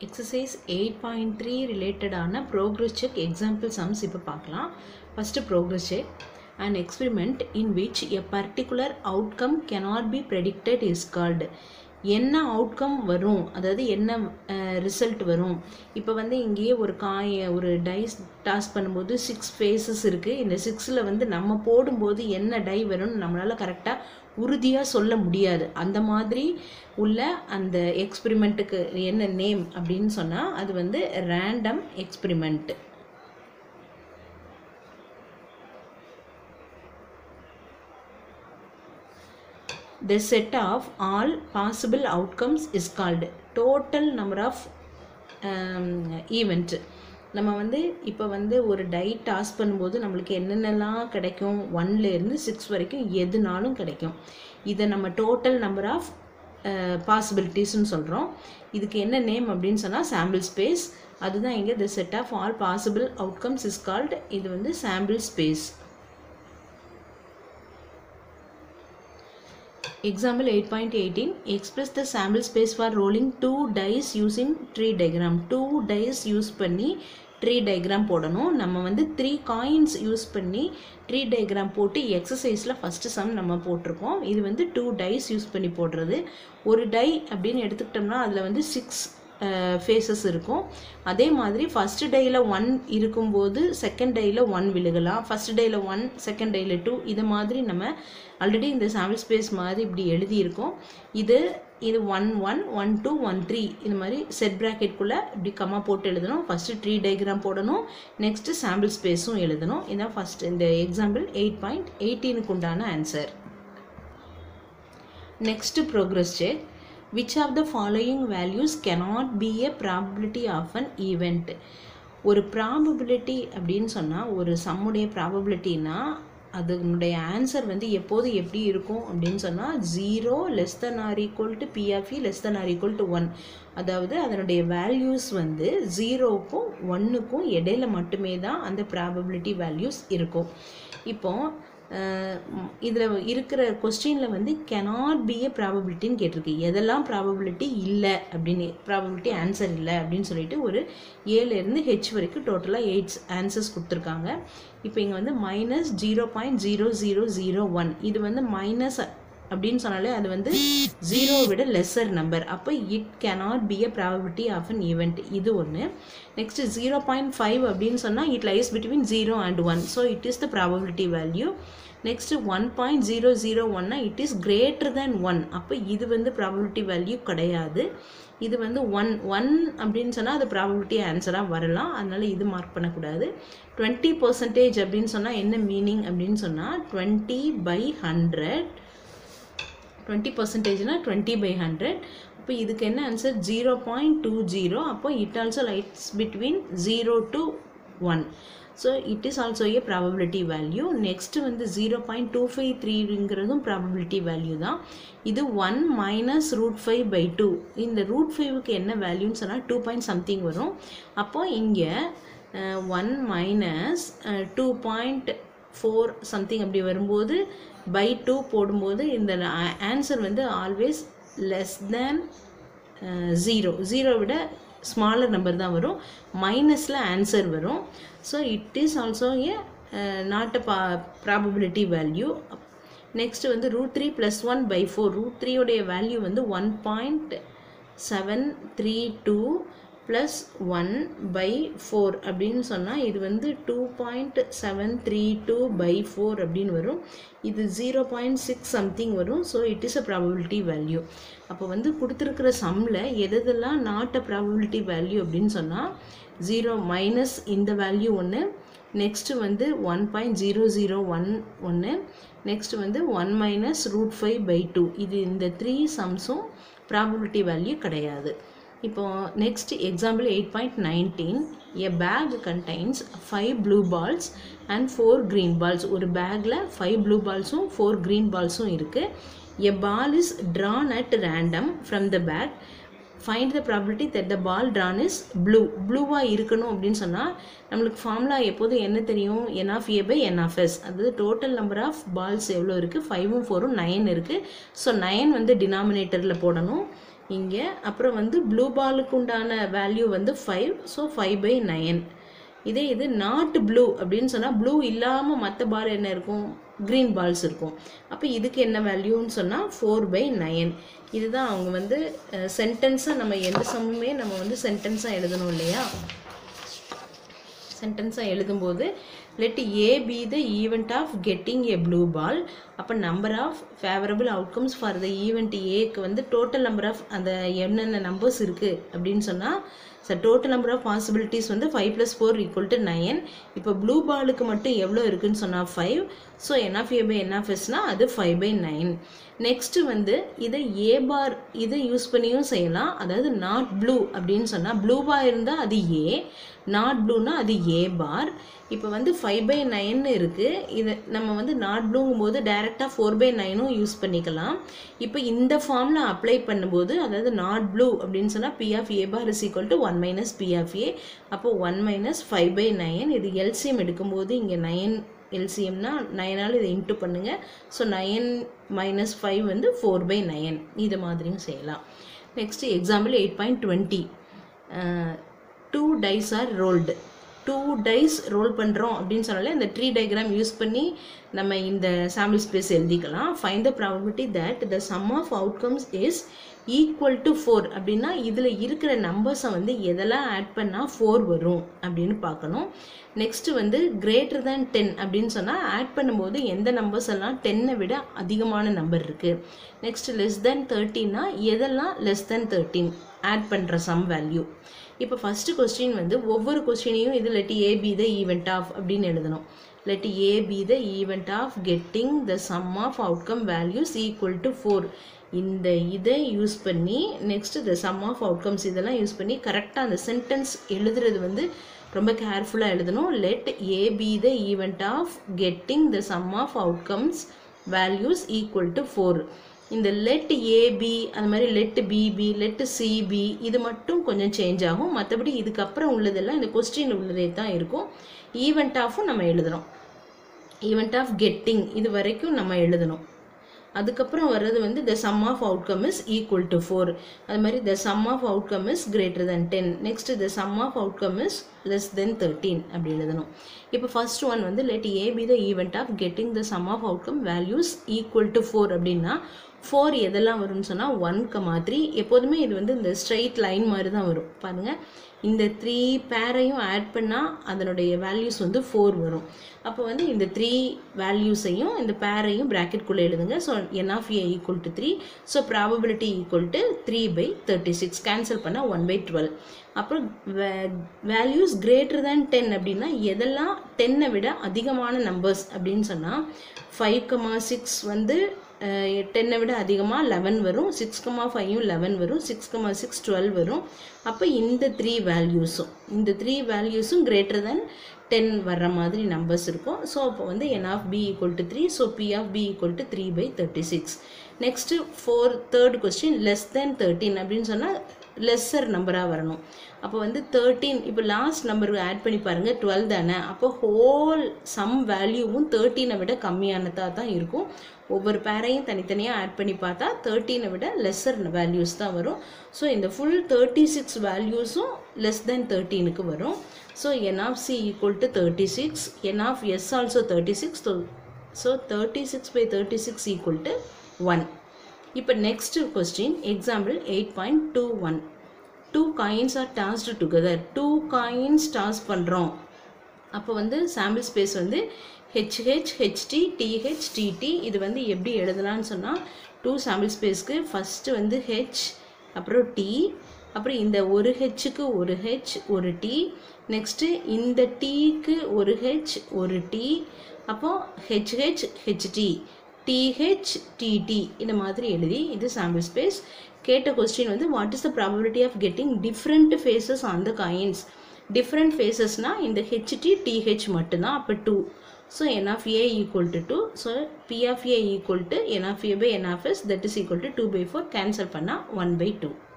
Exercise eight point three ரிலேட்டடான progress check example sums இப்போ பார்க்கலாம் first progress check an experiment in which a particular outcome cannot be predicted is called என்ன outcome வரும் அதாவது என்ன result வரும் இப்போ வந்து இங்கேயே ஒரு காய ஒரு டைஸ் டாஸ் பண்ணும்போது சிக்ஸ் ஃபேஸஸ் இருக்குது இந்த சிக்ஸில் வந்து நம்ம போடும்போது என்ன டை வரும்னு நம்மளால் கரெக்டாக உறுதியாக சொல்ல முடியாது அந்த மாதிரி உள்ள அந்த எக்ஸ்பிரிமெண்ட்டுக்கு என்ன நேம் அப்படின்னு சொன்னால் அது வந்து random experiment the set of all possible outcomes is called total number of um, event நம்ம வந்து இப்போ வந்து ஒரு டை டாஸ் பண்ணும்போது நம்மளுக்கு என்னென்னலாம் கிடைக்கும் ஒன்லேருந்து சிக்ஸ் வரைக்கும் எதுனாலும் கிடைக்கும் இதை நம்ம டோட்டல் நம்பர் ஆஃப் பாசிபிலிட்டிஸ்னு சொல்கிறோம் இதுக்கு என்ன நேம் அப்படின்னு சொன்னால் சாம்பிள் ஸ்பேஸ் அதுதான் இங்கே the set of all possible outcomes is called இது வந்து sample space Example 8.18 Express the sample space for rolling two dice using tree diagram. Two dice use பண்ணி ட்ரீ டயக்ராம் போடணும் நம்ம வந்து த்ரீ காயின்ஸ் யூஸ் பண்ணி tree diagram போட்டு எக்ஸசைஸில் first some நம்ம போட்டிருக்கோம் இது வந்து டூ டைஸ் யூஸ் பண்ணி போடுறது ஒரு டை அப்படின்னு எடுத்துக்கிட்டோம்னா அதில் வந்து சிக்ஸ் ஃபேஸஸ் இருக்கும் அதே மாதிரி ஃபஸ்ட்டு டேயில் ஒன் இருக்கும்போது செகண்ட் டேயில் ஒன் விழுகலாம் ஃபஸ்ட் டேயில் ஒன் செகண்ட் டேயில் டூ இது மாதிரி நம்ம ஆல்ரெடி இந்த சாம்பிள் ஸ்பேஸ் மாதிரி இப்படி எழுதியிருக்கோம் இது இது one one one two one three இது மாதிரி செட் ப்ராக்கெட்குள்ளே இப்படி கம்மா போட்டு எழுதணும் ஃபஸ்ட்டு ட்ரீ டயக்ராம் போடணும் நெக்ஸ்ட்டு சாம்பிள் ஸ்பேஸும் எழுதணும் இதான் ஃபஸ்ட் இந்த எக்ஸாம்பிள் எயிட் பாயிண்ட் எயிட்டீனுக்கு உண்டான answer next progress check which of the following values cannot be a probability of an event ஒரு ப்ராபபிலிட்டி அப்படின்னு சொன்னால் ஒரு சம்முடைய ப்ராபபிலிட்டினா அதனுடைய ஆன்சர் வந்து எப்போது எப்படி இருக்கும் அப்படின்னு சொன்னால் zero less than or equal to P of E less than or equal to one அதாவது அதனுடைய வேல்யூஸ் வந்து ஜீரோவுக்கும் ஒன்றுக்கும் இடையில மட்டுமே தான் அந்த ப்ராபபிலிட்டி வேல்யூஸ் இருக்கும் இப்போ இதில் இருக்கிற கொஸ்டினில் வந்து கெனாட் பி ஏ ப்ராபபிலிட்டின்னு கேட்டிருக்கு எதெல்லாம் ப்ராபபிலிட்டி இல்லை அப்படின்னு ப்ராபபிலிட்டி ஆன்சர் இல்லை அப்படின்னு சொல்லிட்டு ஒரு ஏலேருந்து ஹெச் வரைக்கும் டோட்டலாக எயிட்ஸ் ஆன்சர்ஸ் கொடுத்துருக்காங்க இப்போ இங்கே வந்து minus zero point zero zero zero one இது வந்து மைனஸ் அப்படின்னு சொன்னாலே அது வந்து ஜீரோவை விட லெஸ்ஸர் நம்பர் அப்போ it cannot be a probability of an event இது ஒன்று நெக்ஸ்ட் ஜீரோ பாயிண்ட் ஃபைவ் அப்படின்னு சொன்னால் it lies between zero and one so it is the probability value next one point zero zero ஒன்னா it is greater than one அப்போ இது வந்து probability value கிடையாது இது வந்து ஒன் ஒன் அப்படின்னு சொன்னால் அது ப்ராபபிலிட்டி ஆன்சராக வரலாம் அதனால் இது மார்க் பண்ணக்கூடாது டுவெண்ட்டி பர்சன்டேஜ் அப்படின்னு சொன்னால் என்ன மீனிங் அப்படின்னு சொன்னால் டுவெண்ட்டி பை ஹண்ட்ரட் டுவெண்ட்டி பர்சன்டேஜ்னால் டுவெண்ட்டி பை ஹண்ட்ரட் அப்போ இதுக்கு என்ன answer zero point two zero அப்போ it also lights between zero to one so it is also a probability value next வந்து ஜீரோ பாயிண்ட் டூ ஃபைவ் த்ரீங்கிறதும் probability value தான் இது one minus root five by two இந்த root ஃபைவுக்கு என்ன வேல்யூன்னு சொன்னால் டூ பாயிண்ட் சம்திங் வரும் அப்போது இங்கே one minus two point four something அப்படி வரும்போது பை டூ போடும்போது இந்த ஆன்சர் வந்து always less than zero zero விட ஸ்மாலர் நம்பர் தான் வரும் மைனஸில் ஆன்சர் வரும் so it is also a not a pa probability value next வந்து root three plus one by four root த்ரீயோடைய வேல்யூ வந்து one point seven three two plus one by four அப்படின்னு சொன்னால் இது வந்து two point seven three two by four அப்படின்னு வரும் இது ஜீரோ பாயிண்ட் சிக்ஸ் சம்திங் வரும் so it is a probability value அப்போ வந்து கொடுத்துருக்குற சம்மில் எதெல்லாம் நாட் அ ப்ராபபிலிட்டி வேல்யூ அப்படின்னு சொன்னால் ஜீரோ மைனஸ் இந்த வேல்யூ ஒன்று நெக்ஸ்ட்டு வந்து one point zero zero one ஒன்று நெக்ஸ்ட் வந்து one minus root five by two இது இந்த த்ரீ சம்ஸும் ப்ராபபிலிட்டி வேல்யூ கிடையாது இப்போ next example eight point nineteen a bag contains five blue balls and four green balls ஒரு பேக்கில் ஃபைவ் ப்ளூ பால்ஸும் ஃபோர் க்ரீன் பால்ஸும் இருக்குது a ball is drawn at random from the bag find the probability that the ball drawn is blue ப்ளூவாக இருக்கணும் அப்படின்னு சொன்னால் நம்மளுக்கு ஃபார்முலா எப்போதும் என்ன தெரியும் n of A by n of S அதாவது டோட்டல் நம்பர் ஆஃப் பால்ஸ் எவ்வளோ இருக்குது ஃபைவும் ஃபோரும் நைன் இருக்குது ஸோ நைன் வந்து டினாமினேட்டரில் போடணும் இங்கே அப்புறம் வந்து ப்ளூ பாலுக்கு உண்டான வேல்யூ வந்து five so five by nine இதே இது நாட் ப்ளூ அப்படின்னு சொன்னால் ப்ளூ இல்லாமல் மற்ற பால் என்ன இருக்கும் க்ரீன் பால்ஸ் இருக்கும் அப்போ இதுக்கு என்ன வேல்யூன்னு சொன்னால் ஃபோர் பை நைன் இதுதான் அவங்க வந்து சென்டென்ஸாக நம்ம எந்த சமமே நம்ம வந்து சென்டென்ஸாக எழுதணும் இல்லையா சென்டென்ஸாக எழுதும்போது let A be the event of getting a blue ball அப்போ number of favourable outcomes for the event ஏக்கு வந்து டோட்டல் நம்பர் ஆஃப் அந்த என்னென்ன நம்பர்ஸ் இருக்குது அப்படின்னு சொன்னால் sir total number of possibilities வந்து five plus four equal to nine இப்போ ப்ளூ பாலுக்கு மட்டும் எவ்வளோ இருக்குன்னு சொன்னால் five so n of A by n of எஸ்னால் அது ஃபைவ் பை நைன் நெக்ஸ்ட்டு வந்து இதை ஏ பார் இதை யூஸ் பண்ணியும் செய்யலாம் அதாவது நாட் ப்ளூ அப்படின்னு சொன்னால் ப்ளூ பார் இருந்தால் அது ஏ நாட் ப்ளூனா அது ஏ பார் இப்போ வந்து ஃபைவ் பை நைன் இருக்குது இது நம்ம வந்து நாட் ப்ளூங்கும் போது டைரெக்டாக ஃபோர் பை நைனும் யூஸ் பண்ணிக்கலாம் இப்போ இந்த ஃபார்மில் அப்ளை பண்ணும்போது அதாவது நாட் ப்ளூ அப்படின்னு சொன்னால் P of A bar is equal to one minus P of A அப்போ one minus five by nine இது எல்சிஎம் எடுக்கும்போது இங்கே நைன் எல்சிஎம்னா நைனால் இதை இன்ட்டு பண்ணுங்கள் ஸோ நைன் மைனஸ் ஃபைவ் வந்து ஃபோர் பை நைன் இது மாதிரியும் செய்யலாம் next example eight point twenty two dice are rolled two dice roll பண்ணுறோம் அப்படின்னு சொன்னாலே இந்த ட்ரீ டயக்ராம் யூஸ் பண்ணி நம்ம இந்த சாம்பிள் ஸ்பேஸ் எழுதிக்கலாம் fine the probability that the sum of outcomes is equal to four அப்படின்னா இதில் இருக்கிற நம்பர்ஸை வந்து எதெல்லாம் ஆட் பண்ணால் ஃபோர் வரும் அப்படின்னு பார்க்கணும் நெக்ஸ்ட்டு வந்து கிரேட்டர் தேன் டென் அப்படின்னு சொன்னால் ஆட் பண்ணும்போது எந்த நம்பர்ஸ் எல்லாம் டென்னை விட அதிகமான நம்பர் இருக்குது நெக்ஸ்ட் லெஸ் தேன் தேர்ட்டின்னா எதெல்லாம் லெஸ் தேன் தேர்ட்டின் ஆட் பண்ணுற சம் வேல்யூ இப்போ ஃபஸ்ட்டு கொஸ்டின் வந்து ஒவ்வொரு கொஸ்டினையும் இது let A be the event of அப்படின்னு எழுதணும் let A be the event of getting the sum of outcome values equal to four இந்த இதை யூஸ் பண்ணி next the sum of outcomes இதெல்லாம் யூஸ் பண்ணி கரெக்டாக அந்த சென்டென்ஸ் எழுதுறது வந்து ரொம்ப கேர்ஃபுல்லாக எழுதணும் let A be the event of getting the sum of outcomes values equal to four இந்த லெட் ஏபி அந்த மாதிரி லெட் பிபி லெட் சிபி இது மட்டும் கொஞ்சம் சேஞ்ச் ஆகும் மற்றபடி இதுக்கப்புறம் உள்ளதெல்லாம் இந்த கொஸ்டின் உள்ளதே தான் இருக்கும் ஈவெண்ட் ஆஃபும் நம்ம எழுதணும் ஈவெண்ட் ஆஃப் கெட்டிங் இது வரைக்கும் நம்ம எழுதணும் அதுக்கப்புறம் வர்றது வந்து the sum of outcome is equal to four அது மாதிரி the sum of outcome is greater than ten next the sum of outcome is less than thirteen அப்படி எழுதணும் இப்போ ஃபர்ஸ்ட் ஒன் வந்து let A be the event of getting the sum of outcome values equal to four அப்படின்னா four எதெல்லாம் வரும்னு சொன்னால் one comma three எப்போதுமே இது வந்து இந்த ஸ்ட்ரைட் லைன் மாதிரி தான் வரும் பாருங்கள் இந்த த்ரீ பேரையும் ஆட் பண்ணால் அதனுடைய வேல்யூஸ் வந்து ஃபோர் வரும் அப்போ வந்து இந்த த்ரீ வேல்யூஸையும் இந்த பேரையும் ப்ராக்கெட்குள்ளே எழுதுங்க so n of A equal to three so probability equal to three by thirty six cancel பண்ணால் ஒன் பை டுவெல் அப்புறம் வேல்யூஸ் கிரேட்டர் தேன் டென் அப்படின்னா எதெல்லாம் டென்னை விட அதிகமான நம்பர்ஸ் அப்படின்னு சொன்னால் ஃபைவ் கமா சிக்ஸ் வந்து டென்னை விட அதிகமாக லெவன் வரும் சிக்ஸ் கமா ஃபைவும் லெவன் வரும் சிக்ஸ் கமா சிக்ஸ் டுவெல் வரும் அப்போ இந்த த்ரீ வேல்யூஸும் இந்த த்ரீ வேல்யூஸும் கிரேட்டர் தென் டென் வர்ற மாதிரி நம்பர்ஸ் இருக்கும் ஸோ அப்போ வந்து n of B equal to three so P of B equal to three by thirty six next four third question less than thirteen அப்படின்னு சொன்னால் லெஸ்ஸர் நம்பராக வரணும் அப்போ வந்து தேர்ட்டீன் இப்போ லாஸ்ட் நம்பருக்கு ஆட் பண்ணி பாருங்கள் டுவெல் தானே அப்போ ஹோல் சம் வேல்யூவும் தேர்ட்டீனை விட கம்மியானதாக தான் இருக்கும் ஒவ்வொரு பேரையும் தனித்தனியாக ஆட் பண்ணி பார்த்தா தேர்ட்டீனை விட லெஸ்ஸர் வேல்யூஸ் தான் வரும் ஸோ இந்த ஃபுல் தேர்ட்டி சிக்ஸ் வேல்யூஸும் லெஸ் தென் தேர்ட்டீனுக்கு வரும் so n of C equal to thirty six n of S also thirty six so thirty six by thirty six equal to one இப்போ next question example eight point two one two coins are tossed together two coins toss பண்ணுறோம் அப்போ வந்து sample space வந்து HH HT TH TT இது வந்து எப்படி எழுதலாம்னு சொன்னால் டூ சாம்பிள் ஸ்பேஸ்க்கு ஃபஸ்ட்டு வந்து ஹெச் அப்புறம் டி அப்புறம் இந்த ஒரு ஹெச்சுக்கு ஒரு ஹெச் ஒரு டி நெக்ஸ்ட்டு இந்த டீக்கு ஒரு ஹெச் ஒரு டி அப்போ ஹெச்ஹெச் ஹெச்டி டிஹெச் டிடி இந்த மாதிரி எழுதி இது சாம்பிள் ஸ்பேஸ் கேட்ட கொஸ்டின் வந்து what is the probability of getting different faces on the coins different ஃபேஸஸ்னால் இந்த ஹெச்டி டிஹெச் மட்டும்தான் அப்போ two so n of A equal to two so P of A equal to n of A by n of S that is equal to two by four cancel பண்ணால் one by two